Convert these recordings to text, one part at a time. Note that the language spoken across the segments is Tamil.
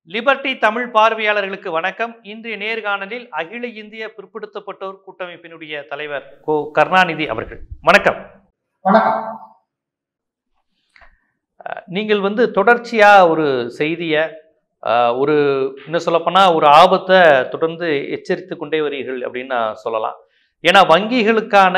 லிபர்டி தமிழ் பார்வையாளர்களுக்கு வணக்கம் இன்றைய நேர்காணலில் அகில இந்திய பிற்படுத்தப்பட்டோர் கூட்டமைப்பினுடைய தலைவர் கோ கருணாநிதி அவர்கள் வணக்கம் வணக்கம் அஹ், நீங்கள் வந்து தொடர்ச்சியா ஒரு செய்தியை அஹ், ஒரு இன்னும் சொல்லப்போனால் ஒரு ஆபத்தை தொடர்ந்து எச்சரித்து கொண்டே வருகிறீர்கள் அப்படின்னு நான் சொல்லலாம் ஏன்னா வங்கிகளுக்கான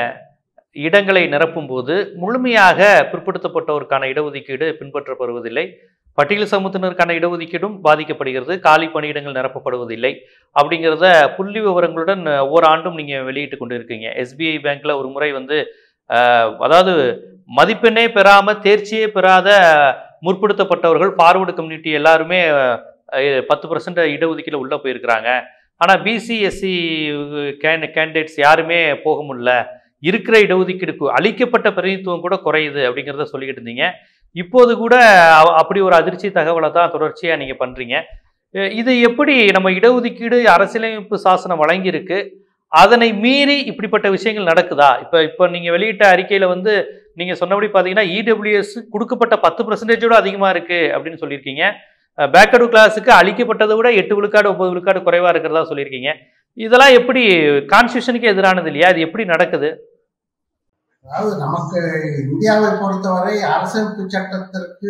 இடங்களை நிரப்பும்போது முழுமையாக பிற்படுத்தப்பட்டோருக்கான இடஒதுக்கீடு பின்பற்றப்படுவதில்லை பட்டியல் சமூகத்தினருக்கான இடஒதுக்கீடும் பாதிக்கப்படுகிறது காலி பணியிடங்கள் நிரப்பப்படுவதில்லை அப்படிங்கிறத புள்ளி விவரங்களுடன் ஒவ்வொரு ஆண்டும் நீங்கள் வெளியிட்டு கொண்டு இருக்கீங்க எஸ்பிஐ பேங்க்ல ஒரு முறை வந்து அஹ், அதாவது மதிப்பெண்ணே பெறாம தேர்ச்சியே பெறாத முற்படுத்தப்பட்டவர்கள் பார்வர்டு கம்யூனிட்டி எல்லாருமே அஹ், பத்து பர்சன்ட் இடஒதுக்கீடு உள்ளே போயிருக்கிறாங்க ஆனால் பிசி எஸ்சி கேண்டிடேட்ஸ் யாருமே போக முடியல இருக்கிற இடஒதுக்கீடுக்கு அளிக்கப்பட்ட பிரதிநிதித்துவம் கூட குறையுது அப்படிங்கிறத சொல்லிக்கிட்டு இருந்தீங்க இப்போது கூட அ- அப்படி ஒரு அதிர்ச்சி தகவலை தான் தொடர்ச்சியாக நீங்கள் பண்ணுறீங்க இது எப்படி நம்ம இடஒதுக்கீடு அரசியலமைப்பு சாசனம் வழங்கியிருக்கு அதனை மீறி இப்படிப்பட்ட விஷயங்கள் நடக்குதா இப்போ இப்போ நீங்கள் வெளியிட்ட அறிக்கையில் வந்து நீங்கள் சொன்னபடி பார்த்தீங்கன்னா இடபிள்யூஎஸ் கொடுக்கப்பட்ட பத்து பர்சன்டேஜோட அதிகமாக இருக்குது அப்படின்னு சொல்லியிருக்கீங்க பேக்கடு கிளாஸுக்கு அளிக்கப்பட்டதை விட எட்டு விழுக்காடு ஒன்பது விழுக்காடு குறைவாக இருக்கிறதா சொல்லியிருக்கீங்க இதெல்லாம் எப்படி கான்ஸ்டியூஷனுக்கு எதிரானது இல்லையா இது எப்படி நடக்குது அதாவது நமக்கு இந்தியாவை பொறுத்தவரை அரசியலமைப்பு சட்டத்திற்கு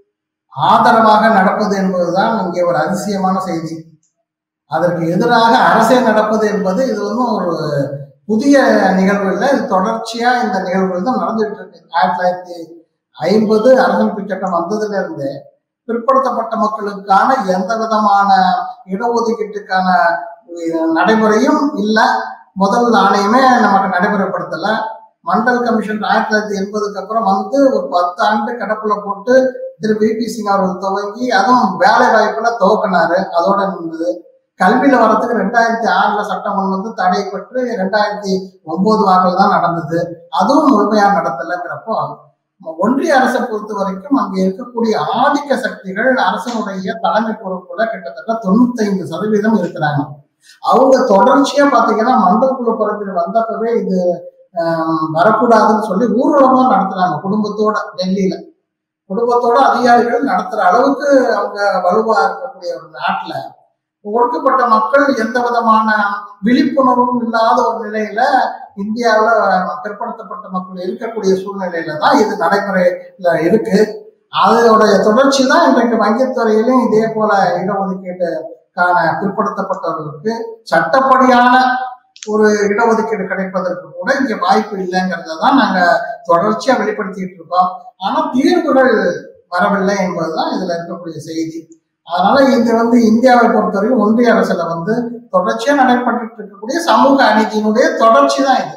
ஆதரவாக நடப்பது என்பதுதான் இங்கே ஒரு அதிசயமான செய்தி அதற்கு எதிராக அரசே நடப்பது என்பது இது வந்து ஒரு புதிய நிகழ்வு இல்லை இது தொடர்ச்சியா இந்த நிகழ்வுகள் தான் நடந்துட்டு இருக்கு ஆயிரத்தி தொள்ளாயிரத்தி ஐம்பது அரசியலமைப்பு சட்டம் வந்ததுல இருந்து பிற்படுத்தப்பட்ட மக்களுக்கான எந்த விதமான இடஒதுக்கீட்டுக்கான அஹ், நடைமுறையும் இல்லை முதல் ஆணையமே நமக்கு நடைமுறைப்படுத்தல மண்டல் கமிஷன் ஆயிரத்தி தொள்ளாயிரத்தி எண்பதுக்கு அப்புறம் வந்து ஒரு பத்து ஆண்டு கடப்புல போட்டு திரு விபி சிங் அவர்கள் துவங்கி அதுவும் வேலை வாய்ப்புல துவக்கினாரு அதோட இருந்தது கல்வியில வரத்துக்கு ரெண்டாயிரத்தி ஆறுல சட்டம் கொண்டு வந்து தடை பெற்று ரெண்டாயிரத்தி ஒன்பது வாக்கில் தான் நடந்தது அதுவும் முழுமையா நடத்தலைங்கிறப்போ ஒன்றிய அரசை பொறுத்த வரைக்கும் அங்க இருக்கக்கூடிய ஆதிக்க சக்திகள் அரசனுடைய தலைமை பொறுப்புல கிட்டத்தட்ட தொண்ணூத்தைந்து சதவீதம் இருக்கிறாங்க அவங்க தொடர்ச்சியா பாத்தீங்கன்னா மண்டல் குழு பரிந்துரை வந்தப்பவே இது ஆஹ், வரக்கூடாதுன்னு சொல்லி ஊர்வலமா நடத்துறாங்க குடும்பத்தோட டெல்லியில குடும்பத்தோட அதிகாரிகள் நடத்துற அளவுக்கு அவங்க வலுவா இருக்கக்கூடிய ஒரு நாட்டுல ஒடுக்கப்பட்ட மக்கள் எந்த விதமான விழிப்புணர்வும் இல்லாத ஒரு நிலையில இந்தியாவில் பிற்படுத்தப்பட்ட மக்கள் இருக்கக்கூடிய சூழ்நிலையில தான் இது நடைமுறையில இருக்கு அதோடைய தொடர்ச்சி தான் இன்றைக்கு வங்கித்துறையிலும் இதே போல இடஒதுக்கீட்டுக்கான பிற்படுத்தப்பட்டவர்களுக்கு சட்டப்படியான ஒரு இடஒதுக்கீடு கிடைப்பதற்கு கூட இங்க வாய்ப்பு இல்லைங்கிறத தான் நாங்க தொடர்ச்சியா வெளிப்படுத்திட்டு இருக்கோம் ஆனா தீர்வுகள் வரவில்லை என்பதுதான் இதுல இருக்கக்கூடிய செய்தி அதனால இது வந்து இந்தியாவை பொறுத்தவரைக்கும் ஒன்றிய அரசுல வந்து தொடர்ச்சியா நடைபெற்று இருக்கக்கூடிய சமூக அநீதியினுடைய தொடர்ச்சி தான் இது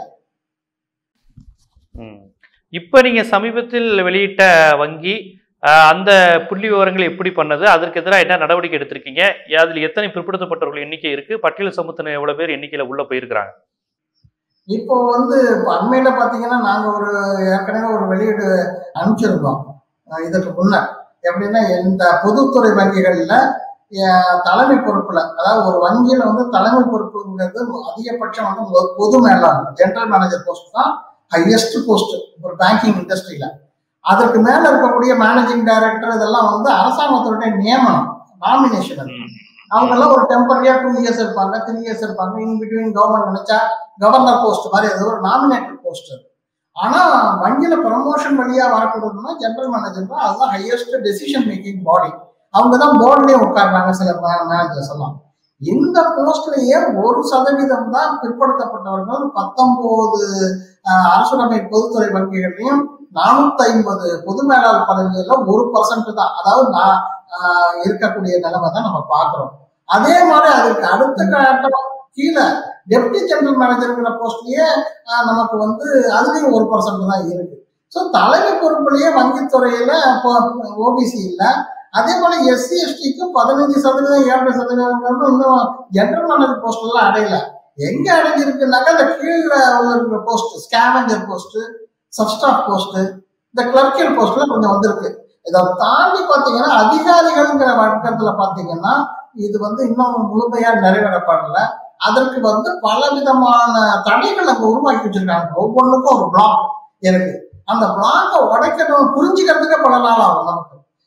ம். இப்ப நீங்க சமீபத்தில் வெளியிட்ட வங்கி அஹ், அந்த புள்ளி விவரங்கள் எப்படி பண்ணது அதற்கு எதிராக என்ன நடவடிக்கை எடுத்திருக்கீங்க அதில் எத்தனை பிற்படுத்தப்பட்டவர்கள் எண்ணிக்கை இருக்கு பட்டியல் சமூகத்தினர் எவ்வளவு பேர் எண்ணிக்கையில உள்ள போயிருக்கிறாங்க இப்போ வந்து இப்ப அண்மையில பாத்தீங்கன்னா நாங்க ஒரு ஏற்கனவே ஒரு வெளியீடு அனுப்பிச்சிருந்தோம் அஹ் இதற்கு முன்னர் எப்படின்னா இந்த பொதுத்துறை வங்கிகள்ல அஹ், தலைமை பொறுப்புல அதாவது ஒரு வங்கியில வந்து தலைமை பொறுப்புங்கிறது அதிகபட்சம் வந்து பொ- பொது மேலாளர் ஜெனரல் மேனேஜர் போஸ்ட் தான் ஹையஸ்ட் போஸ்ட் ஒரு பேங்கிங் இண்டஸ்ட்ரியில அதற்கு மேல இருக்கக்கூடிய மேனேஜிங் டைரக்டர் இதெல்லாம் வந்து அரசாங்கத்துடைய நியமனம் நாமினேஷன் அது அவங்க எல்லாம் ஒரு டெம்பரரியா டூ இயர்ஸ் இருப்பாங்க த்ரீ இயர்ஸ் இருப்பாங்க இன் பிட்வீன் கவர்மெண்ட் நினைச்சா கவர்னர் போஸ்ட் மாதிரி அது ஒரு நாமினேட்டட் போஸ்ட் ஆனா வங்கியில ப்ரமோஷன் வழியா வரக்கூடியதுன்னா ஜெனரல் மேனேஜர் தான் அதுதான் ஹையஸ்ட் டெசிஷன் மேக்கிங் பாடி அவங்க தான் போர்ட்லயே உட்கார்றாங்க சில மேனேஜர்ஸ் எல்லாம் இந்த போஸ்ட்லயே ஒரு சதவீதம் தான் பிற்படுத்தப்பட்டவர்கள் பத்தொன்பது அரசுடைமை பொதுத்துறை வங்கிகளையும் நானூத்தி ஐம்பது பொது மேலாளர் பதவிகள்ல ஒரு பர்சன்ட் தான் அதாவது நான் ஆஹ், இருக்கக்கூடிய நிலைமை தான் நம்ம பாக்குறோம் அதே மாதிரி அதுக்கு அடுத்த கட்டம் கீழே டெப்டி ஜெனரல் மேனேஜர்ங்கிற போஸ்ட்லயே ஆஹ், நமக்கு வந்து அதுலயும் ஒரு பர்சன்ட் தான் இருக்கு ஸோ தலைமை பொறுப்புலயே வங்கித்துறையில ஓபிசி இல்ல அதே போல எஸ்சி எஸ்டிக்கும் பதினஞ்சு சதவீதம் ஏழரை சதவீதம் இன்னும் ஜெனரல் மேனேஜர் போஸ்ட் எல்லாம் அடையல எங்க அடைஞ்சிருக்குனாக்கா இந்த கீழே உள்ள post scavenger post substaff post இந்த கிளர்க்கியல் போஸ்ட்ல கொஞ்சம் வந்திருக்கு இதை தாண்டி பாத்தீங்கன்னா அதிகாரிகள்ங்கிற வர்க்கத்துல பாத்தீங்கன்னா இது வந்து இன்னும் முழுமையா நிறைவேறப்படல அதற்கு வந்து பல விதமான தடைகள் அங்க உருவாக்கி வச்சிருக்காங்க ஒவ்வொன்றுக்கும் ஒரு பிளாக் இருக்கு அந்த பிளாக்கை உடைக்கணும் புரிஞ்சுக்கிறதுக்கு பல நாள் ஆகும் நமக்கு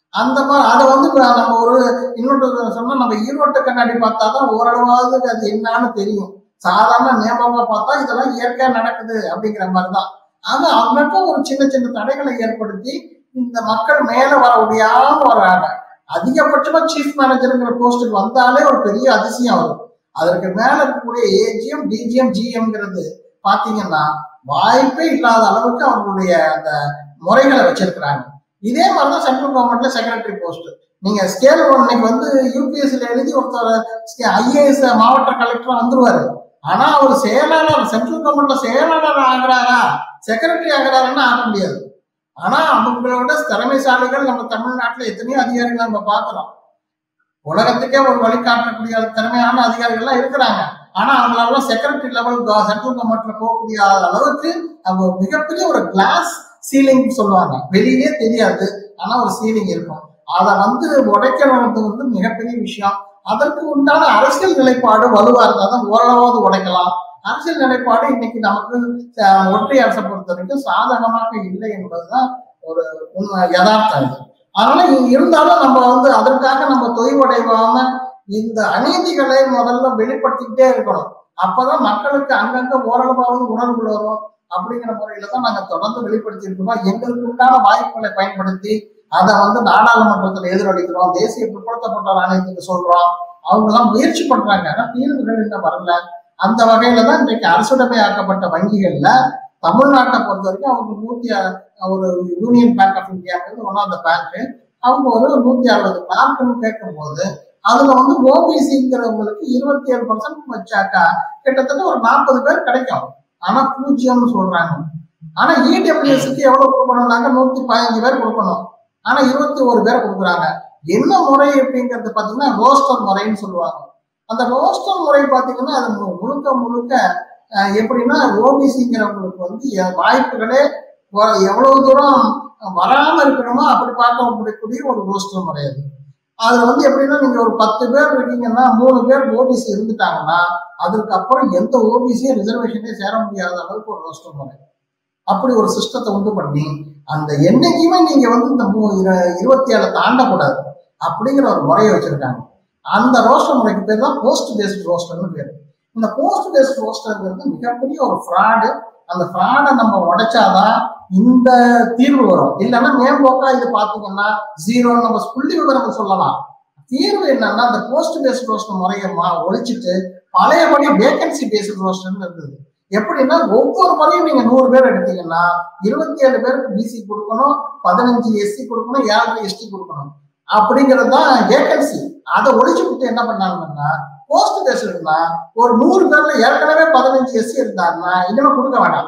அந்த மாதிரி அதை வந்து இப்ப நம்ம ஒரு இன்னொரு சொன்னா நம்ம ஈரோட்டு கண்ணாடி பார்த்தா தான் ஓரளவாவது அது என்னன்னு தெரியும் சாதாரண நியமமா பார்த்தா இதெல்லாம் இயற்கையா நடக்குது அப்படிங்கிற மாதிரி தான் ஆனா அவங்களுக்கு ஒரு சின்ன சின்ன தடைகளை ஏற்படுத்தி இந்த மக்கள் மேல வர முடியாம வர்றாங்க அதிகபட்சமா சீஃப் மேனேஜருங்கிற போஸ்ட்டுக்கு வந்தாலே ஒரு பெரிய அதிசயம் வரும் அதற்கு மேல இருக்கக்கூடிய ஏஜிஎம் டிஜிஎம் ஜிஎம்ங்கிறது பாத்தீங்கன்னா வாய்ப்பே இல்லாத அளவுக்கு அவங்களுடைய அந்த முறைகளை வச்சிருக்கிறாங்க இதே மாதிரிதான் சென்ட்ரல் கவர்மெண்ட்ல செக்ரட்டரி போஸ்ட் நீங்க ஸ்கேல் இன்னைக்கு வந்து யூபிஎஸ்சில எழுதி ஒருத்தர் ஐஏஎஸ் மாவட்ட கலெக்டர் வந்துருவாரு ஆனா அவர் செயலாளர் சென்ட்ரல் கவர்மெண்ட்ல செயலாளர் ஆகிறாரா செக்ரட்டரி ஆகிறாருன்னு ஆக முடியாது ஆனா அவங்களோட திறமைசாலிகள் நம்ம தமிழ்நாட்டுல எத்தனையோ அதிகாரிகள் நம்ம பார்க்கிறோம் உலகத்துக்கே ஒரு வழிகாட்டக்கூடிய திறமையான அதிகாரிகள்லாம் இருக்கிறாங்க ஆனா அவங்களால செக்ரட்டரி லெவல் சென்ட்ரல் கவர்மெண்ட்ல போகக்கூடிய அளவுக்கு அவங்க மிகப்பெரிய ஒரு கிளாஸ் சீலிங் சொல்லுவாங்க வெளியே தெரியாது ஆனா ஒரு சீலிங் இருக்கும் அதை வந்து உடைக்கிறது வந்து மிகப்பெரிய விஷயம் அதற்கு உண்டான அரசியல் நிலைப்பாடு வலுவா இருந்தா தான் ஓரளவாவது உடைக்கலாம் அரசியல் நிலைப்பாடு இன்னைக்கு நமக்கு அஹ், ஒன்றிய அரசை பொறுத்த வரைக்கும் சாதகமாக இல்லை என்பதுதான் ஒரு உண்மை யதார்த்தம் இது அதனால இ- இருந்தாலும் நம்ம வந்து அதற்காக நம்ம தொய்வடைவாம இந்த அநீதிகளை முதல்ல வெளிப்படுத்திக்கிட்டே இருக்கணும் அப்பதான் மக்களுக்கு அங்கங்க ஓரளவாவது உணர்வு வரும் அப்படிங்கிற முறையில தான் நாங்க தொடர்ந்து வெளிப்படுத்தி இருக்கோம் எங்களுக்கு உண்டான வாய்ப்புகளை பயன்படுத்தி அதை வந்து நாடாளுமன்றத்தில் எதிரொலிக்கிறோம் தேசிய பிற்படுத்தப்பட்டோர் ஆணையத்துக்கு சொல்றோம் அவங்க எல்லாம் முயற்சி பண்றாங்க ஆனா தீர்வுகள் இன்னும் வரல அந்த வகையில தான் இன்றைக்கு அரசுடைமை ஆக்கப்பட்ட வங்கிகள்ல தமிழ்நாட்டை பொறுத்த வரைக்கும் அவங்க நூத்தி அ- ஒரு யூனியன் பேங்க் ஆஃப் இந்தியாங்கிறது ஒன் ஆஃப் த பேங்க் அவங்க ஒரு நூத்தி அறுபது மார்க்குன்னு கேட்கும்போது அதுல வந்து ஓபிசிங்கிறவங்களுக்கு இருபத்தி ஏழு பர்சன்ட் வச்சாக்கா கிட்டத்தட்ட ஒரு நாற்பது பேர் கிடைக்கும் ஆனா பூஜ்ஜியம்னு சொல்றாங்க ஆனா இடபிள்யூஎஸ்க்கு எவ்வளவு கொடுக்கணும்னாக்க நூத்தி பதினஞ்சு பேர் கொடுக்கணும் ஆனா இருபத்தி ஒரு பேர் கொடுக்குறாங்க என்ன முறை அப்படிங்கிறது பாத்தீங்கன்னா ரோஸ்டர் முறைன்னு சொல்லுவாங்க அந்த ரோஸ்டர் முறை பாத்தீங்கன்னா அது மு- முழுக்க முழுக்க அஹ், எப்படின்னா ஓபிசிங்கிறவங்களுக்கு வந்து எ- வாய்ப்புகளே வ- எவ்வளவு தூரம் வராம இருக்கணுமோ அப்படி பார்க்க முடியக்கூடிய ஒரு ரோஸ்டர் முறை அது அதுல வந்து எப்படின்னா நீங்க ஒரு பத்து பேர் இருக்கீங்கன்னா மூணு பேர் ஓபிசி இருந்துட்டாங்கன்னா அதுக்கப்புறம் எந்த ஓபிசியும் ரிசர்வேஷனே சேர முடியாத அளவுக்கு ஒரு ரோஸ்டர் முறை அப்படி ஒரு சிஸ்டத்தை உண்டு பண்ணி அந்த என்னைக்குமே நீங்க வந்து இந்த மூ- இரு- இருபத்தி ஏழை தாண்டக்கூடாது அப்படிங்கிற ஒரு முறையை வச்சிருக்காங்க அந்த ரோஸ்டர் முறைக்கு பேர் தான் போஸ்ட் பேஸ்ட் ரோஸ்டர்னு பேர் இந்த போஸ்ட் பேஸ்ட் ரோஸ்டர்ங்கிறது மிகப்பெரிய ஒரு ஃப்ராடு அந்த ஃப்ராடை நம்ம உடைச்சாதான் இந்த தீர்வு வரும் இல்லைன்னா மேம்போக்கா இது பாத்தீங்கன்னா ஜீரோ நம்ம புள்ளி விவரங்கள் சொல்லலாம் தீர்வு என்னன்னா அந்த போஸ்ட் பேஸ்ட் ரோஸ்டர் முறையை மா- ஒழிச்சிட்டு பழையபடி வேகன்சி பேஸ்ட் ரோஸ்டர்னு இருந்தது எப்படின்னா ஒவ்வொரு முறையும் நீங்க நூறு பேர் எடுத்தீங்கன்னா இருபத்தி ஏழு பேருக்கு பிசி கொடுக்கணும் பதினஞ்சு எஸ்சி கொடுக்கணும் ஏழரை எஸ்டி கொடுக்கணும் அப்படிங்கிறது தான் வேகன்சி அதை ஒழிச்சு விட்டு என்ன பண்ணாங்கன்னா போஸ்ட் பேஸ் இருந்தா ஒரு நூறு பேர்ல ஏற்கனவே பதினஞ்சு எஸ்சி இருந்தாருன்னா இனிமே கொடுக்க வேண்டாம்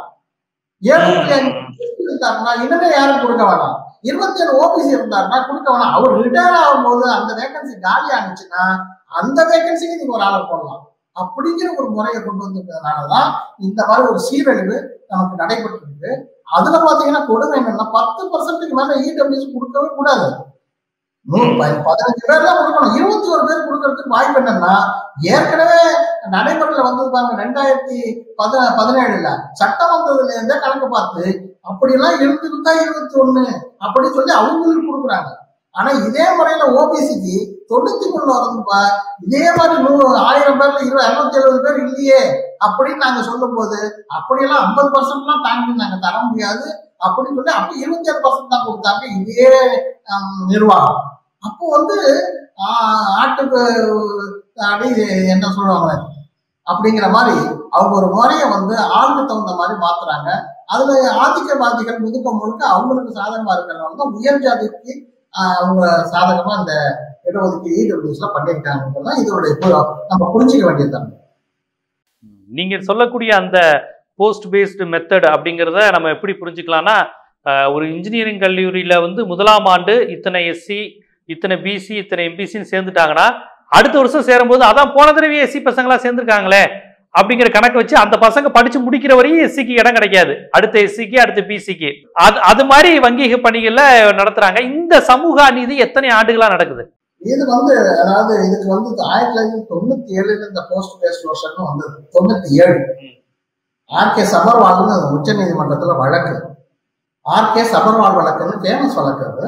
ஏழு புள்ளி அஞ்சு SC இருந்தாருன்னா இனிமே யாரும் கொடுக்க வேண்டாம் இருபத்தி ஏழு ஓபிசி இருந்தாருன்னா கொடுக்க வேணாம் அவர் ரிட்டையர் ஆகும்போது அந்த வேகன்சி காலி ஆனிச்சுன்னா அந்த வேகன்சிக்கு நீங்க ஒரு ஆளை போடலாம் அப்படிங்கிற ஒரு முறையை கொண்டு வந்திருக்கிறதுனாலதான் இந்த மாதிரி ஒரு சீரழிவு நமக்கு நடைபெற்று இருக்கு அதுல பாத்தீங்கன்னா கொடுமை என்னன்னா பத்து பர்சன்ட்டுக்கு மேல இடபிள்யூஸ் கொடுக்கவே கூடாது நூறு ப- பதினஞ்சு பேர் தான் கொடுக்கணும் இருபத்தி ஒரு பேர் கொடுக்கறதுக்கு வாய்ப்பு என்னன்னா ஏற்கனவே நடைமுறையில வந்தது பாருங்க ரெண்டாயிரத்தி பத பதினேழுல சட்டம் வந்ததுல இருந்தே கணக்கு பார்த்து அப்படியெல்லாம் இருந்திருந்தா இருபத்தி ஒண்ணு அப்படின்னு சொல்லி அவங்களுக்கு கொடுக்குறாங்க ஆனா இதே முறையில ஓபிசிக்கு தொண்ணூத்தி மூணுல வரதுப்பா இதே மாதிரி நூறு ஆயிரம் பேர்ல இருபது இருநூத்தி எழுபது பேர் இல்லையே அப்படின்னு நாங்க சொல்லும் போது அப்படியெல்லாம் ஐம்பது பர்சன்ட்லாம் தாண்டி நாங்க தர முடியாது அப்படின்னு சொல்லி அப்ப இருபத்தி ஏழு பர்சன்ட் தான் கொடுத்தாங்க இதே ஹம், நிர்வாகம் அப்போ வந்து ஆஹ், ஆட்டுக்கு அடி என்ன சொல்லுவாங்க அப்படிங்கிற மாதிரி அவங்க ஒரு முறையை வந்து ஆளுக்கு தகுந்த மாதிரி மாத்துறாங்க அதுல ஆதிக்கவாதிகள் முதுக்க முழுக்க அவங்களுக்கு சாதகமா இருக்கிறவங்க தான் உயர் ஜாதிக்கு ஆஹ், அவங்க சாதகமா இந்த இடஒதுக்கீடு இடஒதுக்கீடுல பண்ணியிருக்காங்க இதோடைய பு- நம்ம புரிஞ்சுக்க வேண்டியதுதான் நீங்க சொல்லக்கூடிய அந்த போஸ்ட் பேஸ்டு மெத்தட் அப்படிங்கிறத நம்ம எப்படி புரிஞ்சுக்கலாம்னா அஹ், ஒரு இன்ஜினியரிங் கல்லூரியில வந்து முதலாம் ஆண்டு இத்தனை எஸ்சி இத்தனை பிசி இத்தனை எம்பிசின்னு சேர்ந்துட்டாங்கன்னா அடுத்த வருஷம் சேரும்போது அதான் போன தடவை எஸ்சி பசங்களா சேர்ந்துருக்காங்களே அப்படிங்கிற கணக்கு வச்சு அந்த பசங்க படிச்சு முடிக்கிற வரையும் எஸ்சிக்கு இடம் கிடைக்காது அடுத்த எஸ்சிக்கு அடுத்த பிசிக்கு அது அது மாதிரி வங்கி பணிகள்ல நடத்துறாங்க இந்த சமூக அநீதி எத்தனை ஆண்டுகளா நடக்குது இது வந்து அதாவது இதுக்கு வந்து ஆயிரத்தி தொள்ளாயிரத்தி தொண்ணூத்தி ஏழுல இந்த போஸ்ட் பேஸ்ட் ரோஷன் வந்தது தொண்ணூத்தி ஏழு ம். ஆர் கே சபர்வால்னு உச்ச நீதிமன்றத்துல வழக்கு ஆர் கே சபர்வால் வழக்குன்னு ஃபேமஸ் வழக்கு அது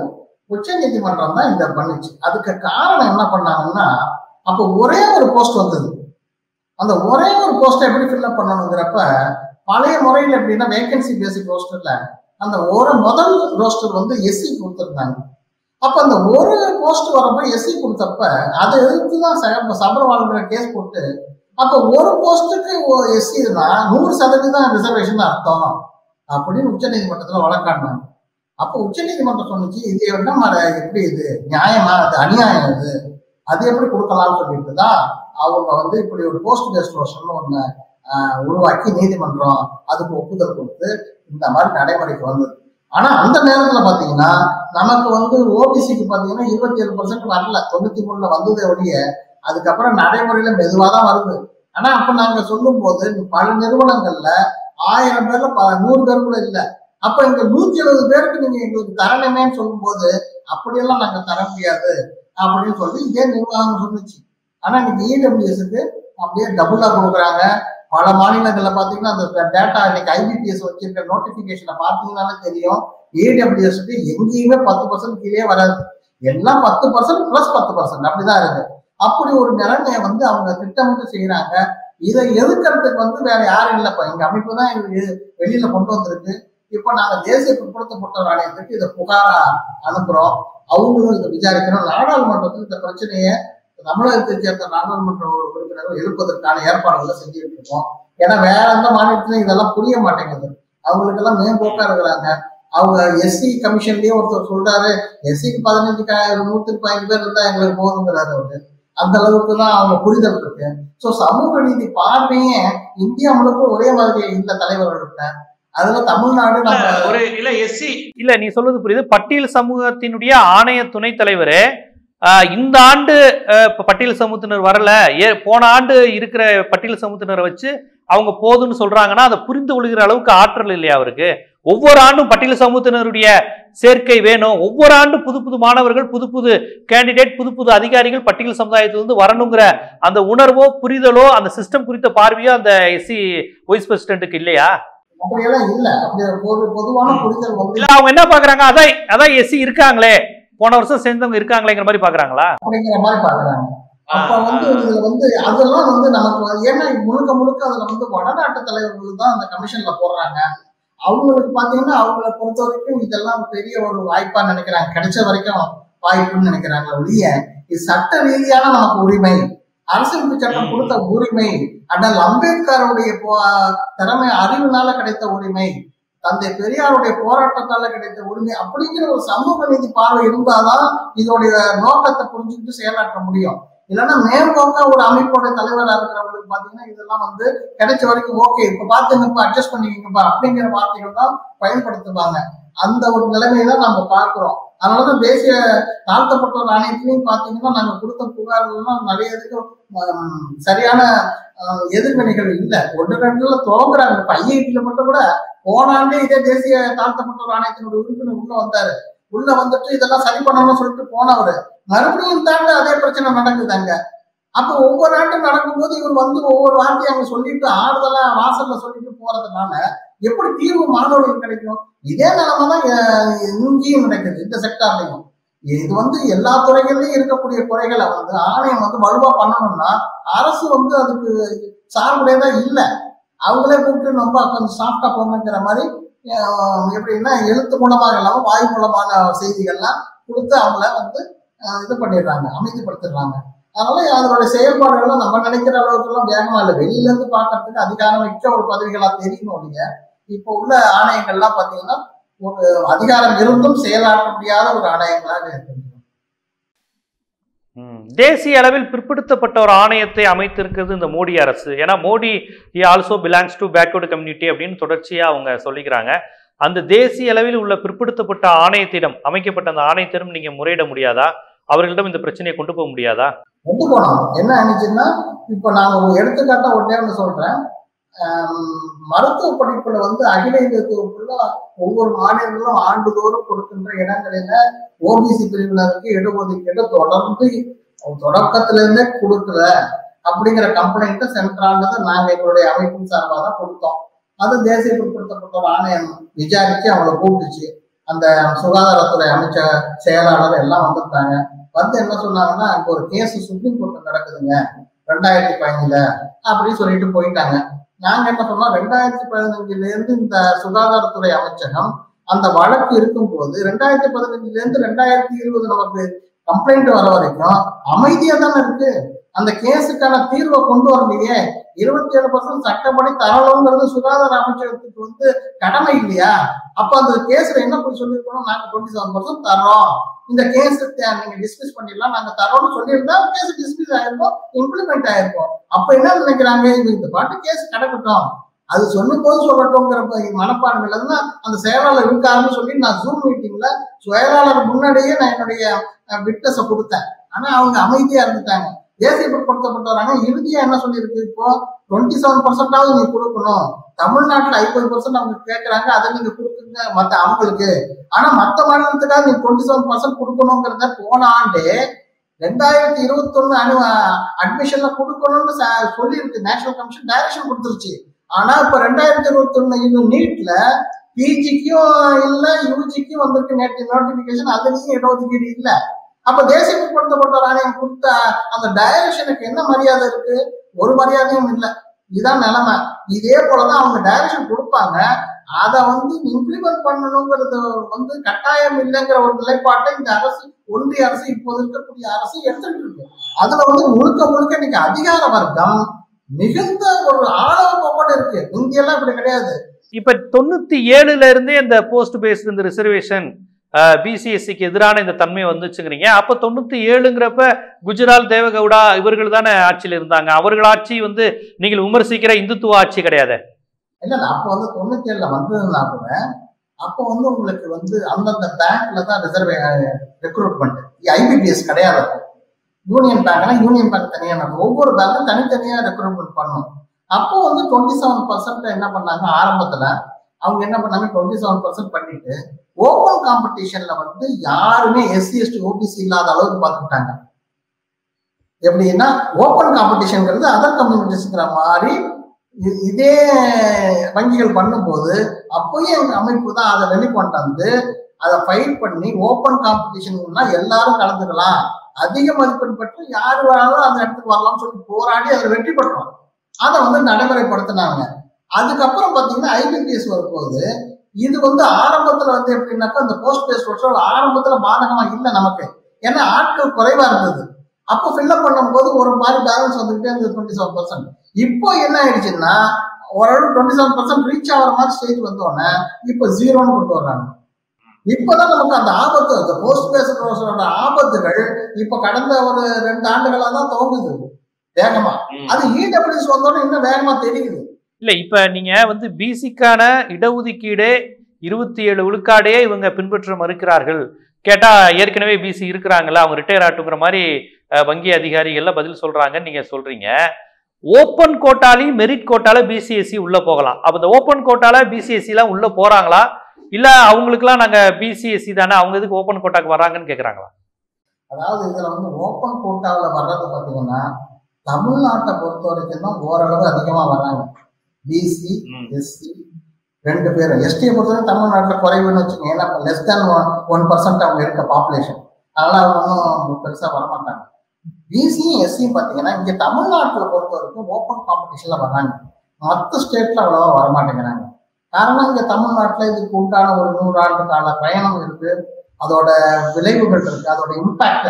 உச்ச நீதிமன்றம் தான் இந்த பண்ணுச்சு அதுக்கு காரணம் என்ன பண்ணாங்கன்னா அப்போ ஒரே ஒரு போஸ்ட் வந்தது அந்த ஒரே ஒரு போஸ்ட்டை எப்படி ஃபில்அப் பண்ணணுங்கிறப்ப பழைய முறையில் எப்படின்னா வேகன்சி பேசிக் ரோஸ்டர்ல அந்த ஒரு முதல் ரோஸ்டர் வந்து எஸ்சி கொடுத்துருந்தாங்க அப்ப அந்த ஒரு போஸ்ட் வரப்ப எஸ்சி கொடுத்தப்ப அதை எதிர்த்து தான் ச- சபரவாளுங்கிற கேஸ் போட்டு அப்ப ஒரு போஸ்ட்டுக்கு எஸ்சினா நூறு சதவீதம் ரிசர்வேஷன் அர்த்தம் அப்படின்னு உச்சநீதிமன்றத்துல வழக்காடினாங்க அப்போ உச்சநீதிமன்றம் சொன்னுச்சு இது என்ன மாதிரி எப்படி இது நியாயமா அது அநியாயம் இது அது எப்படி கொடுக்கலாம்னு சொல்லிட்டு தான் அவங்க வந்து இப்படி ஒரு போஸ்ட் பேஸ்ட் ரோஷன் ஒன்று உருவாக்கி நீதிமன்றம் அதுக்கு ஒப்புதல் கொடுத்து இந்த மாதிரி நடைமுறைக்கு வந்தது ஆனா அந்த நேரத்துல பாத்தீங்கன்னா நமக்கு வந்து ஓபிசிக்கு பாத்தீங்கன்னா இருபத்தி ஏழு பர்சன்ட் வரல தொண்ணூத்தி மூணுல வந்ததே ஒழிய அதுக்கப்புறம் நடைமுறையில மெதுவா தான் வருது ஆனா அப்ப நாங்க சொல்லும் போது பல நிறுவனங்கள்ல ஆயிரம் பேர்ல ப- நூறு பேர் கூட இல்ல அப்ப இங்க நூத்தி எழுபது பேருக்கு நீங்க எங்களுக்கு தரணுமேன்னு சொல்லும்போது அப்படியெல்லாம் நாங்க தர முடியாது அப்படின்னு சொல்லி இதே நிர்வாகம் சொன்னுச்சு ஆனா இன்னைக்கு இடபிள்யூஎஸ்க்கு அப்படியே டபுளா கொடுக்குறாங்க பல மாநிலங்கள்ல பாத்தீங்கன்னா அந்த டேட்டா இன்னைக்கு ஐபிபிஎஸ் வச்சிருக்க நோட்டிபிகேஷனை பாத்தீங்கன்னாலே தெரியும் ஏடபிள்யூஎஸ்க்கு எங்கேயுமே பத்து பர்சன்ட் கீழே வராது எல்லாம் பத்து பர்சன்ட் பிளஸ் பத்து பர்சன்ட் அப்படிதான் இருக்கு அப்படி ஒரு நிலைமையை வந்து அவங்க திட்டமிட்டு செய்யறாங்க இதை எதிர்க்கிறதுக்கு வந்து வேற யாரும் இல்லப்பா எங்க அமைப்பு தான் இது வெளியில கொண்டு வந்திருக்கு இப்ப நாங்க தேசிய பிற்படுத்தப்பட்டோர் ஆணையத்துக்கு இதை புகாரா அனுப்புறோம் அவங்களும் இதை விசாரிக்கிறோம் நாடாளுமன்றத்தில் இந்த பிரச்சனையை தமிழகத்தை சேர்ந்த நாடாளுமன்ற உறுப்பினர்கள் எழுப்பதற்கான ஏற்பாடுகளை செஞ்சுட்டு இருக்கோம் ஏன்னா வேற எந்த மாநிலத்திலும் இதெல்லாம் புரிய மாட்டேங்குது அவங்களுக்கெல்லாம் மேம்போக்கா இருக்கிறாங்க அவங்க எஸ்சி கமிஷன்லயே ஒருத்தர் சொல்றாரு எஸ்சிக்கு பதினஞ்சு நூத்தி பதினஞ்சு பேர் இருந்தா எங்களுக்கு போதுங்கிறாரு அவரு அந்த அளவுக்கு தான் அவங்க புரிதல் இருக்கு சோ சமூக நீதி பார்வையே இந்தியா முழுக்க ஒரே மாதிரி இந்த தலைவர்கள்ட்ட அதுல தமிழ்நாடு நம்ம ஒரு இல்ல எஸ்சி இல்ல நீ சொல்வது புரியுது பட்டியல் சமூகத்தினுடைய ஆணைய துணைத் தலைவர் இந்த ஆண்டு அஹ், இப்ப பட்டியல் சமூகத்தினர் வரல ஏ போன ஆண்டு இருக்கிற பட்டியல் சமூகத்தினரை வச்சு அவங்க போதும்னு சொல்றாங்கன்னா அதை புரிந்து கொள்கிற அளவுக்கு ஆற்றல் இல்லையா அவருக்கு ஒவ்வொரு ஆண்டும் பட்டியல் சமூகத்தினருடைய சேர்க்கை வேணும் ஒவ்வொரு ஆண்டும் புது புது மாணவர்கள் புது புது கேண்டிடேட் புது புது அதிகாரிகள் பட்டியல் சமுதாயத்திலிருந்து வரணுங்கிற அந்த உணர்வோ புரிதலோ அந்த சிஸ்டம் குறித்த பார்வையோ அந்த எஸ்சி வைஸ் பிரசிடென்ட்டுக்கு இல்லையா அப்படியெல்லாம் இல்ல அப்படி ஒரு பொது பொதுவான புரிதல் வந்து இல்ல அவங்க என்ன பாக்குறாங்க அதான் அதான் எஸ்சி இருக்காங்களே போன வருஷம் சேர்ந்தவங்க இருக்காங்களேங்கிற மாதிரி பாக்குறாங்களா அப்படிங்கிற மாதிரி பாக்குறாங்க அப்ப வந்து இதுல வந்து அதெல்லாம் வந்து நமக்கு வந்து- ஏன்னா முழுக்க முழுக்க அதுல வந்து வடநாட்டு தலைவர்கள் தான் அந்த கமிஷன்ல போடுறாங்க அவங்களுக்கு பாத்தீங்கன்னா அவங்கள பொறுத்த வரைக்கும் இதெல்லாம் பெரிய ஒரு வாய்ப்பா நினைக்கிறாங்க கிடைச்ச வரைக்கும் வாய்ப்புன்னு நினைக்கிறாங்க ஒழிய இது சட்ட ரீதியான நமக்கு உரிமை அரசியலமைப்பு சட்டம் கொடுத்த உரிமை அண்ணல் அம்பேத்கருடைய போ- திறமை அறிவினால கிடைத்த உரிமை தந்தை பெரியாருடைய போராட்டத்தால கிடைத்த உரிமை அப்படிங்கிற ஒரு சமூக நீதி பார்வை இருந்தாதான் இதோடைய நோக்கத்தை புரிஞ்சுக்கிட்டு செயலாற்ற முடியும் இல்லைன்னா மேம்போக்கா ஒரு அமைப்போட தலைவரா இருக்கிறவங்களுக்கு பாத்தீங்கன்னா இதெல்லாம் வந்து கிடைச்ச வரைக்கும் ஓகே இப்ப பாத்துங்கப்பா அட்ஜஸ்ட் பண்ணிக்கங்கப்பா அப்படிங்கிற வார்த்தைகள் தான் பயன்படுத்துவாங்க அந்த ஒரு நிலைமையை தான் நம்ம பார்க்கிறோம் அதனாலதான் தேசிய தாழ்த்தப்பட்டோர் ஆணையத்திலையும் பாத்தீங்கன்னா நாங்க கொடுத்த புகார்கள்லாம் நிறைய இதுக்கு ஹம், சரியான அஹ், எதிர்வினைகள் இல்லை ஒன்று ரெண்டுல துவங்குறாங்க இப்ப ஐஐடியில மட்டும் கூட போன ஆண்டே இதே தேசிய தாழ்த்தப்பட்டோர் ஆணையத்தினுடைய உறுப்பினர் உள்ள வந்தாரு உள்ள வந்துட்டு இதெல்லாம் சரி பண்ணணும்னு சொல்லிட்டு போனவரு மறுபடியும் தாண்டி அதே பிரச்சனை நடக்குது அங்க அப்ப ஒவ்வொரு ஆண்டும் நடக்கும்போது இவர் வந்து ஒவ்வொரு வார்த்தையும் அவங்க சொல்லிட்டு ஆறுதலா வாசல்ல சொல்லிட்டு போறதுனால எப்படி தீர்வு மாணவர்களுக்கு கிடைக்கும் இதே நிலைமை தான் அஹ், இங்கேயும் நடக்குது இந்த செக்டார்லையும் இது வந்து எல்லா துறைகள்லயும் இருக்கக்கூடிய குறைகளை வந்து ஆணையம் வந்து வலுவா பண்ணணும்னா அரசு வந்து அதுக்கு சார்புடையதா இல்லை அவங்களே கூப்பிட்டு ரொம்ப கொஞ்சம் சாஃப்டா போங்கிற மாதிரி அஹ், எப்படின்னா எழுத்து மூலமாக இல்லாம வாய் மூலமான செய்திகள்லாம் கொடுத்து அவங்கள வந்து அஹ், இது பண்ணிடுறாங்க அமைதிப்படுத்திடுறாங்க அதனால அதனுடைய செயல்பாடுகளும் நம்ம நினைக்கிற அளவுக்கு எல்லாம் வேகமா இல்லை வெளியில இருந்து பார்க்கறதுக்கு அதிகாரம் மிக்க ஒரு பதவிகளா தெரியணும் இல்லையா இப்போ உள்ள ஆணையங்கள்லாம் பாத்தீங்கன்னா ஒரு அதிகாரம் இருந்தும் செயலாற்ற முடியாத ஒரு ஆணையங்களாக இருக்கு ம். தேசிய அளவில் பிற்படுத்தப்பட்ட ஒரு ஆணையத்தை அமைத்திருக்கிறது இந்த மோடி அரசு ஏன்னா Modi also belongs to backward community அப்படின்னு தொடர்ச்சியா அவங்க சொல்லிக்கிறாங்க அந்த தேசிய அளவில் உள்ள பிற்படுத்தப்பட்ட ஆணையத்திடம் அமைக்கப்பட்ட அந்த ஆணையத்திடம் நீங்க முறையிட முடியாதா அவர்களிடம் இந்த பிரச்சனையை கொண்டு போக முடியாதா கொண்டு போனோம் என்ன ஆனிச்சுன்னா இப்போ நான் ஒரு எடுத்துக்காட்டா ஒன்றே ஒன்று சொல்றேன் ஆம், மருத்துவ படிப்புல வந்து அகில இந்திய தொகுப்புல ஒவ்வொரு மாநிலங்களும் ஆண்டுதோறும் கொடுக்கின்ற இடங்களில ஓபிசி பிரிவினருக்கு இடஒதுக்கீடு தொடர்ந்து தொடக்கத்துல இருந்தே கொடுக்கல அப்படிங்கிற கம்ப்ளைண்ட் சென்றாண்டதை நாங்க எங்களுடைய அமைப்பின் சார்பாக தான் கொடுத்தோம் அது தேசிய பிற்படுத்தப்பட்ட ஒரு ஆணையம் விசாரிச்சு அவங்கள கூப்பிட்டுச்சு அந்த சுகாதாரத்துறை அமைச்சர் செயலாளர் எல்லாம் வந்திருந்தாங்க வந்து என்ன சொன்னாங்கன்னா அங்க ஒரு கேஸ் சுப்ரீம் கோர்ட்ல நடக்குதுங்க ரெண்டாயிரத்தி பதினஞ்சுல அப்படின்னு சொல்லிட்டு போயிட்டாங்க நாங்க என்ன சொன்னோம் ரெண்டாயிரத்தி பதினஞ்சுல இருந்து இந்த சுகாதாரத்துறை அமைச்சகம் அந்த வழக்கு இருக்கும்போது ரெண்டாயிரத்தி பதினஞ்சுல இருந்து ரெண்டாயிரத்தி இருபது நமக்கு கம்ப்ளைண்ட் வர வரைக்கும் அமைதியா தானே இருக்கு அந்த கேஸுக்கான தீர்வை கொண்டு வரலையே இருபத்தி ஏழு பர்சன்ட் சட்டப்படி தரணுங்கிறது சுகாதார அமைச்சகத்துக்கு வந்து கடமை இல்லையா அப்ப அந்த கேஸ்ல என்ன போய் சொல்லிருக்கணும் நாங்க டுவெண்ட்டி செவன் பர்சன்ட் தர்றோம் இந்த கேஸ் நீங்க டிஸ்மிஸ் பண்ணிடலாம் நாங்க தரோம்னு சொல்லியிருந்தா கேஸ் டிஸ்மிஸ் ஆயிருக்கும் இம்ப்ளிமெண்ட் ஆயிருக்கும் அப்ப என்ன நினைக்கிறாங்க இது இந்த பாட்டு கேஸ் கிடக்கட்டும் அது சொல்லும் போது சொல்லட்டும்ங்கிற மனப்பான்மையில தான் அந்த செயலாளர் இருக்காருன்னு சொல்லி நான் ஜூம் மீட்டிங்ல செயலாளர் முன்னாடியே நான் என்னுடைய விட்னஸ கொடுத்தேன் ஆனா அவங்க அமைதியா இருந்துட்டாங்க தேசியப்படுத்தப்பட்டவராங்க இறுதியா என்ன சொல்லியிருக்கு இப்போ டுவெண்ட்டி செவன் பர்சன்டாவது நீ கொடுக்கணும் தமிழ்நாட்டுல ஐம்பது பர்சன்ட் அவங்க கேட்கறாங்க அதை நீங்க கொடுக்குங்க மத்த அவங்களுக்கு ஆனா மத்த மாநிலத்துக்காக நீ டுவெண்ட்டி செவன் பர்சன்ட் கொடுக்கணுங்கிறத போன ஆண்டு ரெண்டாயிரத்தி இருபத்தி ஒண்ணு அனு அட்மிஷன்ல கொடுக்கணும்னு சொல்லியிருக்கு நேஷனல் கமிஷன் டைரக்ஷன் கொடுத்துருச்சு ஆனா இப்ப ரெண்டாயிரத்தி இருபத்தி ஒண்ணு நீட்ல பிஜிக்கும் இல்ல யூஜிக்கும் வந்திருக்கு நேற்று நோட்டிபிகேஷன் அதுலயும் இடஒதுக்கீடு இல்ல அப்ப தேசியப்படுத்தப்பட்ட ஆணையம் கொடுத்த அந்த டைரக்ஷனுக்கு என்ன மரியாதை இருக்கு ஒரு மரியாதையும் இல்லை இதுதான் நிலைமை இதே போலதான் அவங்க டைரக்ஷன் கொடுப்பாங்க அதை வந்து இம்ப்ளிமெண்ட் பண்ணணுங்கிறது வந்து கட்டாயம் இல்லைங்கிற ஒரு நிலைப்பாட்டை இந்த அரசு ஒன்றிய அரசு இப்போது இருக்கக்கூடிய அரசு எடுத்துட்டு இருக்கு அதுல வந்து முழுக்க முழுக்க இன்னைக்கு அதிகார வர்க்கம் மிகுந்த ஒரு ஆணவ போக்கோடு இருக்கு இந்தியெல்லாம் இப்படி கிடையாது இப்ப தொண்ணூத்தி ஏழுல இருந்தே இந்த போஸ்ட் பேஸ்ட் இந்த ரிசர்வேஷன் பிசிஎஸ்சிக்கு எதிரான இந்த தன்மை வந்துச்சுங்கிறீங்க அப்ப தொண்ணூத்தி ஏழுங்கிறப்ப குஜரால் தேவகவுடா இவர்கள் தானே ஆட்சியில் இருந்தாங்க அவர்கள் ஆட்சி வந்து நீங்கள் விமர்சிக்கிற இந்துத்துவ ஆட்சி கிடையாது இல்ல இல்ல அப்போ வந்து தொண்ணூத்தி ஏழுல வந்ததுன்னா கூட அப்போ வந்து உங்களுக்கு வந்து அந்தந்த பேங்க்ல தான் ரிசர்வ் ரெக்ரூட்மெண்ட் ஐபிபிஎஸ் கிடையாது அப்போ யூனியன் பேங்க்னா யூனியன் பேங்க் தனியா நடக்கும் ஒவ்வொரு பேங்க்கும் தனித்தனியா ரெக்ரூட்மெண்ட் பண்ணும் அப்போ வந்து டுவெண்ட்டி செவன் பர்சன்ட் என்ன பண்ணாங்க ஆரம்பத்துல அவங்க என்ன பண்ணாங்க டுவெண்ட்டி செவன் பர்சன்ட் பண்ணிட்டு ஓப்பன் காம்படிஷன்ல வந்து யாருமே எஸ்சி எஸ்டி ஓபிசி இல்லாத அளவுக்கு பார்த்துட்டாங்க எப்படின்னா ஓப்பன் காம்படிஷன்ங்கிறது அதர் கம்யூனிட்டிஸ்ங்கிற மாதிரி இதே வங்கிகள் பண்ணும்போது அப்பயும் எங்க அமைப்பு தான் அதை வெளிக்கொண்டு வந்து அதை ஃபைட் பண்ணி ஓப்பன் காம்படிஷன்னா எல்லாரும் கலந்துக்கலாம் அதிக மதிப்பெண் பெற்று யார் வேணாலும் அந்த இடத்துக்கு வரலாம்னு சொல்லி போராடி அதில் வெற்றி பெற்றோம் அதை வந்து நடைமுறைப்படுத்தினாங்க அதுக்கப்புறம் பார்த்தீங்கன்னா ஐபிபிஎஸ் வரும்போது இது வந்து ஆரம்பத்துல வந்து எப்படின்னாக்கா அந்த போஸ்ட் பேஸ் ஆரம்பத்துல பாதகமா இல்லை நமக்கு ஏன்னா ஆட்கள் குறைவா இருந்தது அப்போ ஃபில்அப் பண்ணும்போது ஒரு மாதிரி பேலன்ஸ் வந்துகிட்டே இருந்தது டுவெண்ட்டி செவன் பர்சன்ட் இப்போ என்ன ஆயிடுச்சுன்னா ஓரளவு டுவெண்ட்டி செவன் பர்சன்ட் ரீச் ஆகிற மாதிரி ஸ்டேஜ் வந்தோடனே இப்போ ஜீரோன்னு கொண்டு வர்றாங்க இப்பதான் நமக்கு அந்த ஆபத்து அந்த போஸ்ட் பேசுறோட ஆபத்துகள் இப்ப கடந்த ஒரு ரெண்டு ஆண்டுகளா தான் துவங்குது வேகமா அது இடபிள்யூஎஸ் வந்தோடனே இன்னும் வேகமா தெரியுது இல்ல இப்ப நீங்க வந்து பிசிக்கான இடஒதுக்கீடு இருபத்தி ஏழு விழுக்காடே இவங்க பின்பற்ற மறுக்கிறார்கள் கேட்டா ஏற்கனவே பிசி இருக்கிறாங்கல்ல அவங்க ரிட்டையர் ஆட்டுங்கிற மாதிரி வங்கி அதிகாரிகள்லாம் பதில் சொல்றாங்கன்னு நீங்க சொல்றீங்க ஓப்பன் கோட்டாலையும் மெரிட் கோட்டால பிசிஎஸ்சி உள்ள போகலாம் அப்ப இந்த ஓப்பன் கோட்டால பிசிஎஸ்சி எல்லாம் உள்ள போறாங்களா இல்ல அவங்களுக்குலாம் நாங்க பிசிஎஸ்சி தானே அவங்க எதுக்கு ஓப்பன் கோட்டாக்கு வராங்கன்னு கேக்குறாங்களா அதாவது இதுல வந்து ஓப்பன் கோட்டாவில் வர்றது பாத்தீங்கன்னா தமிழ்நாட்டை பொறுத்த வரைக்கும் தான் ஓரளவு அதிகமா வர்றாங்க பிசி எஸ்சி ரெண்டு பேரும் எஸ்டியை பொறுத்தவரை தமிழ்நாட்டில் குறைவுன்னு வச்சுக்கோங்க ஏன்னா less than one one percent அவங்க இருக்க பாப்புலேஷன் அதனால அவங்க ஒன்றும் பெருசாக வரமாட்டாங்க பிசியும் எஸ்சியும் பார்த்தீங்கன்னா இங்கே தமிழ்நாட்டில் பொறுத்த வரைக்கும் ஓப்பன் காம்படிஷனில் வர்றாங்க மற்ற ஸ்டேட்டில் அவ்வளோவா வரமாட்டேங்கிறாங்க காரணம் இங்கே தமிழ்நாட்டில் இதுக்கு உண்டான ஒரு நூறாண்டு கால பயணம் இருக்கு அதோட விளைவுகள் இருக்கு அதோட இம்பாக்ட்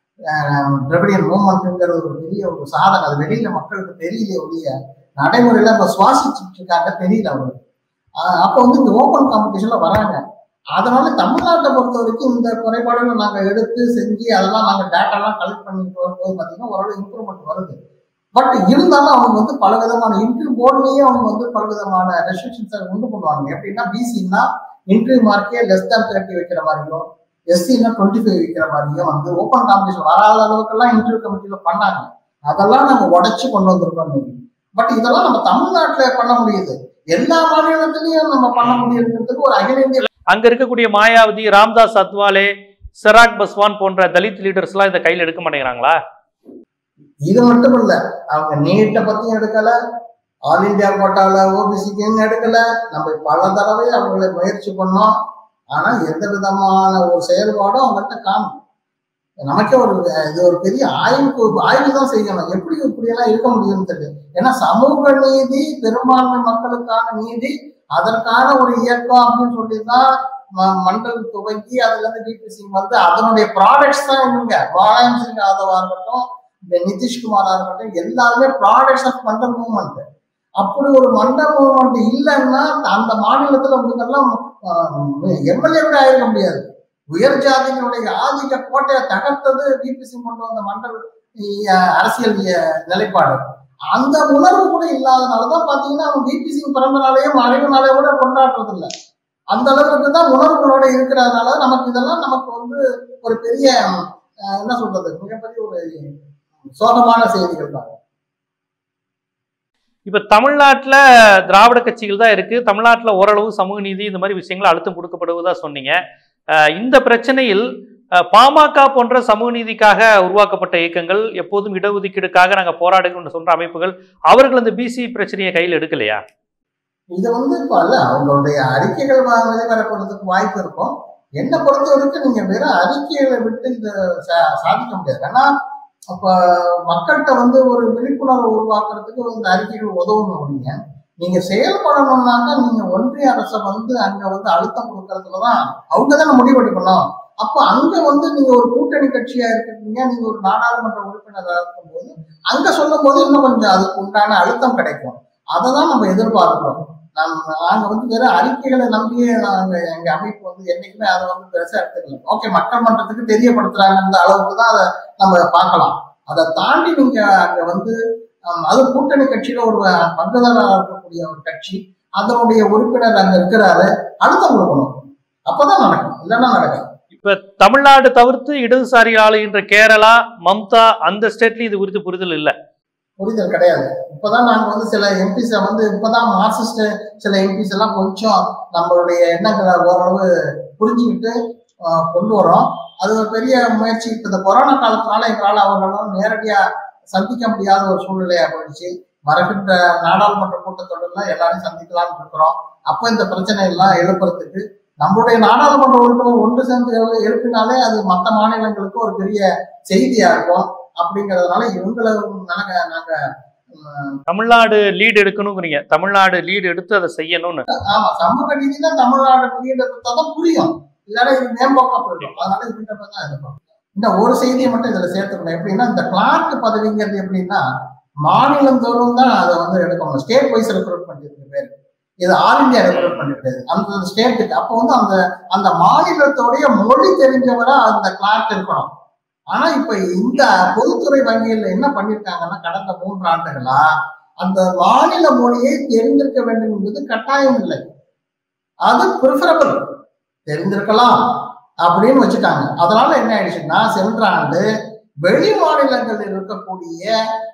திரவிடியன் மூமெண்ட்ங்கிறது ஒரு பெரிய ஒரு சாதனை அது வெளியில மக்களுக்கு தெரியல ஒழிய நடைமுறையில இப்ப சுவாசிச்சுட்டு இருக்காங்க தெரியல அவங்களுக்கு அப்போ வந்து இந்த ஓப்பன் காம்படிஷன்ல வராங்க அதனால தமிழ்நாட்டை பொறுத்த வரைக்கும் இந்த குறைபாடுகளை நாங்க எடுத்து செஞ்சு அதெல்லாம் நாங்க டேட்டாலாம் கலெக்ட் பண்ணிட்டு வரும்போது பார்த்தீங்கன்னா ஓரளவு இம்ப்ரூவ்மெண்ட் வருது பட் இருந்தாலும் அவங்க வந்து பல விதமான இன்டர்வியூ போர்ட்லயே அவங்க வந்து பல விதமான ரெஸ்ட்ரிக்ஷன்ஸை உண்டு பண்ணுவாங்க எப்படின்னா பிசின்னா இன்டர்வியூ மார்க்கே லெஸ் தேன் தேர்ட்டி வைக்கிற மாதிரியும் எஸ்சின்னா டுவெண்ட்டி ஃபைவ் வைக்கிற மாதிரியும் வந்து ஓப்பன் காம்படிஷன் வராத அளவுக்குலாம் இன்டர்வியூ கமிட்டியில பண்ணாங்க அதெல்லாம் நம்ம உடைச்சு கொண்டு வந்திருக்கோம் பட் இதெல்லாம் நம்ம தமிழ்நாட்டுல பண்ண முடியுது எல்லா மாநிலத்திலையும் நம்ம பண்ண முடியுதுன்றதுக்கு ஒரு அகில இந்திய அங்க இருக்கக்கூடிய மாயாவதி ராம்தாஸ் அத்வாலே செராக் பஸ்வான் போன்ற தலித் லீடர்ஸ் எல்லாம் இதை கையில் எடுக்க மாட்டேங்கிறாங்களா இது மட்டும் இல்ல அவங்க நீட்டை பத்தியும் எடுக்கல ஆல் இந்தியா கோட்டால ஓபிசிக்கு எடுக்கல நம்ம பல தடவை அவங்களை முயற்சி பண்ணோம் ஆனா எந்த விதமான ஒரு செயல்பாடும் அவங்கள்ட்ட காணும் நமக்கே ஒரு இது ஒரு பெரிய ஆய்வுக்கு ஆய்வு தான் செய்யணும் எப்படி இப்படியெல்லாம் இருக்க முடியும்னு தெரியும் ஏன்னா சமூக நீதி பெரும்பான்மை மக்களுக்கான நீதி அதற்கான ஒரு இயக்கம் அப்படின்னு சொல்லி தான் ம- மண்டல் துவங்கி அதுல இருந்து டிபி சிங் வந்து அதனுடைய ப்ராடக்ட்ஸ் தான் இவங்க முலாயம் சிங் யாதவா இருக்கட்டும் இந்த நிதிஷ்குமாரா இருக்கட்டும் எல்லாருமே ப்ராடக்ட்ஸ் ஆஃப் மண்டல் மூவ்மெண்ட் அப்படி ஒரு மண்டல் மூவ்மெண்ட் இல்லைன்னா அந்த மாநிலத்துல உங்களுக்கெல்லாம் எம்எல்ஏ கூட ஆயிருக்க முடியாது உயர் ஜாதிகளுடைய ஆதிக்க கோட்டையை தகர்த்தது டிபி சிங் கொண்டு வந்த மண்டல் அஹ், அரசியல் அஹ், நிலைப்பாடு அந்த உணர்வு கூட இல்லாதனாலதான் பாத்தீங்கன்னா அவங்க டிபி சிங் பிறந்த நாளையும் மறைவு நாளையும் கூட கொண்டாடுறது இல்ல அந்த அளவுக்கு தான் உணர்வுகளோட இருக்கிறதுனால நமக்கு இதெல்லாம் நமக்கு வந்து ஒரு பெரிய அஹ், என்ன சொல்றது மிகப்பெரிய ஒரு சோகமான செய்திகள் தான் இப்ப தமிழ்நாட்டுல திராவிட கட்சிகள் தான் இருக்கு தமிழ்நாட்டுல ஓரளவு சமூக நீதி இந்த மாதிரி விஷயங்கள் அழுத்தம் கொடுக்கப்படுவதா சொன்னீங்க அஹ் இந்த பிரச்சனையில் அஹ் பாமக போன்ற சமூக நீதிக்காக உருவாக்கப்பட்ட இயக்கங்கள் எப்போதும் இடஒதுக்கீடுக்காக நாங்க போராடுகிறோம்னு சொல்ற அமைப்புகள் அவர்கள் இந்த பிசி பிரச்சனையை கையில் எடுக்கலையா இது வந்து இப்போ அல்ல அவங்களுடைய அறிக்கைகள் வ- வெளிவரப்படுறதுக்கு வாய்ப்பு இருக்கும் என்னை பொறுத்த வரைக்கும் நீங்க வெறும் அறிக்கைகளை விட்டு இதை சா- சாதிக்க முடியாது ஏன்னா அப்ப மக்கள்கிட்ட வந்து ஒரு விழிப்புணர்வு உருவாக்குறதுக்கு இந்த அறிக்கைகள் உதவும் முடியுங்க நீங்க செயல்படணும்னாக்க நீங்க ஒன்றிய அரசை வந்து அங்க வந்து அழுத்தம் கொடுக்கறதுலதான் அவங்க தானே முடிவெடுக்கணும் அப்ப அங்க வந்து நீங்க ஒரு கூட்டணி கட்சியா இருக்கீங்க நீங்க ஒரு நாடாளுமன்ற உறுப்பினராக இருக்கும்போது அங்க சொல்லும் போது இன்னும் கொஞ்சம் அதுக்கு உண்டான அழுத்தம் கிடைக்கும் அதை தான் நம்ம எதிர்பார்க்கிறோம் நம்ம நாங்க வந்து வெறும் அறிக்கைகளை நம்பியே நாங்க எங்க அமைப்பு வந்து என்னைக்குமே அதை வந்து பெருசா எடுத்துக்கல ஓகே மக்கள் மன்றத்துக்கு தெரியப்படுத்துறாங்க அந்த அளவுக்கு தான் அதை நம்ம பார்க்கலாம் அதை தாண்டி நீங்க அங்க வந்து ஹம், அது கூட்டணி கட்சியில ஒரு பங்குதாரராக இருக்கக்கூடிய ஒரு கட்சி அதனுடைய உறுப்பினர் அங்க இருக்கிறாரு அழுத்தம் கொடுக்கணும் அப்பதான் நடக்கும் இல்லைன்னா நடக்காது இப்ப தமிழ்நாடு தவிர்த்து இடதுசாரி ஆளுகின்ற கேரளா மம்தா அந்த ஸ்டேட்லயும் இது குறித்து புரிதல் இல்ல புரிதல் கிடையாது இப்பதான் நாங்க வந்து சில எம்பிஸை வந்து இப்பதான் மார்க்சிஸ்ட் சில எம்பிஸ் எல்லாம் கொஞ்சம் நம்மளுடைய எண்ணங்களை ஓரளவு புரிஞ்சுக்கிட்டு ஆஹ், கொண்டு வரோம் அது ஒரு பெரிய முயற்சி இப்ப இந்த கொரோனா காலத்தினால எங்களால் அவர்களால் நேரடியா சந்திக்க முடியாத ஒரு சூழ்நிலையா போயிடுச்சு வருகின்ற நாடாளுமன்ற கூட்டத்தொடர்ல எல்லாரையும் சந்திக்கலாம்னு இருக்கிறோம் அப்போ இந்த பிரச்சனை எல்லாம் எழுப்புறதுக்கு நம்மளுடைய நாடாளுமன்ற உறுப்பினர் ஒன்று சேர்ந்து எழு- எழுப்பினாலே அது மற்ற மாநிலங்களுக்கு ஒரு பெரிய செய்தியா இருக்கும் அப்படிங்கிறதுனால இவங்களை நாங்க நாங்க உம், தமிழ்நாடு லீடு எடுக்கணுங்கிறீங்க தமிழ்நாடு லீடு எடுத்து அதை செய்யணும்னு ஆமா சமூக நீதினா தமிழ்நாடு லீடு தான் புரியும் இல்லைன்னா இது மேம்போக்கா போயிடும் அதனால இதுகிட்ட தான் இருக்கும் இந்த ஒரு செய்தியை மட்டும் இதுல சேர்த்துக்கணும் எப்படின்னா இந்த கிளார்க் பதவிங்கிறது எப்படின்னா மாநிலம் தோறும் தான் அதை வந்து எடுக்கணும் ஸ்டேட் வைஸ் ரெக்ரூட்மெண்ட் இருக்கு பேர் இது ஆல் இந்தியா ரெக்ரூட்மெண்ட் கிடையாது அந்த ஸ்டேட்டுக்கு அப்போ வந்து அந்த அந்த மாநிலத்தோடைய மொழி தெரிஞ்சவரா அந்த கிளார்க் இருக்கணும் ஆனா இப்ப இந்த பொதுத்துறை வங்கிகள்ல என்ன பண்ணிருக்காங்கன்னா கடந்த மூன்று ஆண்டுகளா அந்த மாநில மொழியை தெரிந்திருக்க வேண்டும் என்பது கட்டாயம் இல்லை அது ப்ரிஃபரபிள் தெரிந்திருக்கலாம் அப்படின்னு வச்சுட்டாங்க அதனால என்ன ஆயிடுச்சுன்னா சென்ற ஆண்டு வெளி மாநிலங்களில் இருக்கக்கூடிய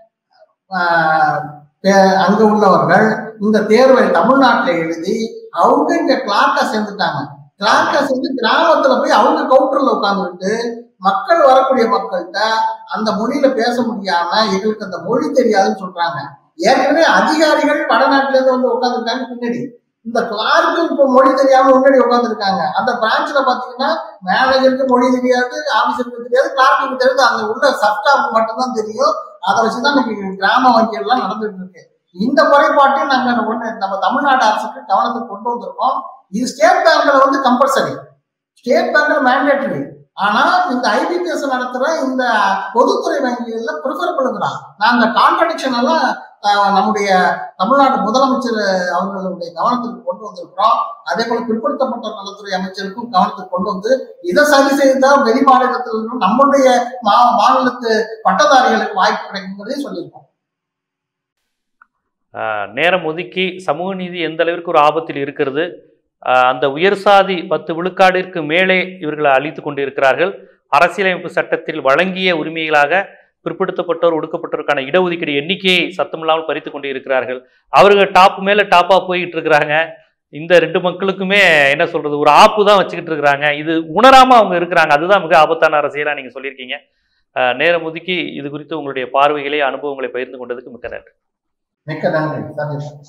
ஆஹ், பே- அங்க உள்ளவர்கள் இந்த தேர்வை தமிழ்நாட்டுல எழுதி அவங்க இங்க கிளார்க்கா சேர்ந்துட்டாங்க கிளார்க்கா சேர்ந்து கிராமத்துல போய் அவங்க கவுண்டர்ல உட்கார்ந்துட்டு மக்கள் வரக்கூடிய மக்கள்கிட்ட அந்த மொழியில பேச முடியாம எங்களுக்கு அந்த மொழி தெரியாதுன்னு சொல்றாங்க ஏற்கனவே அதிகாரிகள் வடநாட்டுல இருந்து வந்து உட்காந்துருக்காங்க பின்னாடி இந்த கிளார்க்கு இப்போ மொழி தெரியாம முன்னாடி உட்காந்துருக்காங்க அந்த பிரான்ச்ல பாத்தீங்கன்னா மேனேஜருக்கு மொழி தெரியாது ஆபீசருக்கு தெரியாது கிளார்க்கு தெரியாது அங்க உள்ள சப்ஸ்டாஃப் மட்டும்தான் தெரியும் அதை வச்சுதான் இன்னைக்கு கிராம வங்கிகள் எல்லாம் நடந்துட்டு இருக்கு இந்த குறைபாட்டையும் நாங்க ஒண்ணு நம்ம தமிழ்நாடு அரசுக்கு கவனத்துக்கு கொண்டு வந்திருக்கோம் இது ஸ்டேட் பேங்க்ல வந்து கம்பல்சரி ஸ்டேட் பேங்க்ல மேண்டேட்டரி ஆனா இந்த ஐபிபிஎஸ் நடத்துற இந்த பொதுத்துறை வங்கிகள்ல ப்ரிஃபர் பண்ணுறான் நாங்க கான்ட்ரடிக்ஷன் எல்லாம் அஹ், நம்முடைய தமிழ்நாடு முதலமைச்சர் அவர்களுடைய கவனத்துக்கு கொண்டு வந்திருக்கிறோம் அதே போல பிற்படுத்தப்பட்ட நலத்துறை அமைச்சருக்கும் கவனத்துக்கு கொண்டு வந்து இதை சரி செய்தால் வெளி மாநிலத்தில் இருக்கிற நம்முடைய மா- மாநிலத்து பட்டதாரிகளுக்கு வாய்ப்பு கிடைக்குங்கிறதையும் சொல்லியிருக்கோம் ஆஹ் நேரம் ஒதுக்கி சமூக நீதி எந்த அளவிற்கு ஒரு ஆபத்தில் இருக்கிறது ஆஹ் அந்த உயர் சாதி பத்து விழுக்காடிற்கு மேலே இவர்களை அழித்து கொண்டிருக்கிறார்கள் அரசியலமைப்பு சட்டத்தில் வழங்கிய உரிமைகளாக பிற்படுத்தப்பட்டோர் ஒடுக்கப்பட்டோருக்கான இடஒதுக்கீடு எண்ணிக்கையை சத்தமில்லாமல் பறித்து கொண்டு இருக்கிறார்கள் அவர்கள் டாப் மேல டாப்பா போய்கிட்டு இருக்கிறாங்க இந்த ரெண்டு மக்களுக்குமே என்ன சொல்றது ஒரு ஆப்பு தான் வச்சுக்கிட்டு இருக்கிறாங்க இது உணராம அவங்க இருக்கிறாங்க அதுதான் மிக ஆபத்தான அரசியலா நீங்க சொல்லியிருக்கீங்க ஆஹ் நேரம் ஒதுக்கி இது குறித்து உங்களுடைய பார்வைகளை அனுபவங்களை பகிர்ந்து கொண்டதுக்கு மிக்க நன்றி மிக்க நன்றி சந்தோஷம்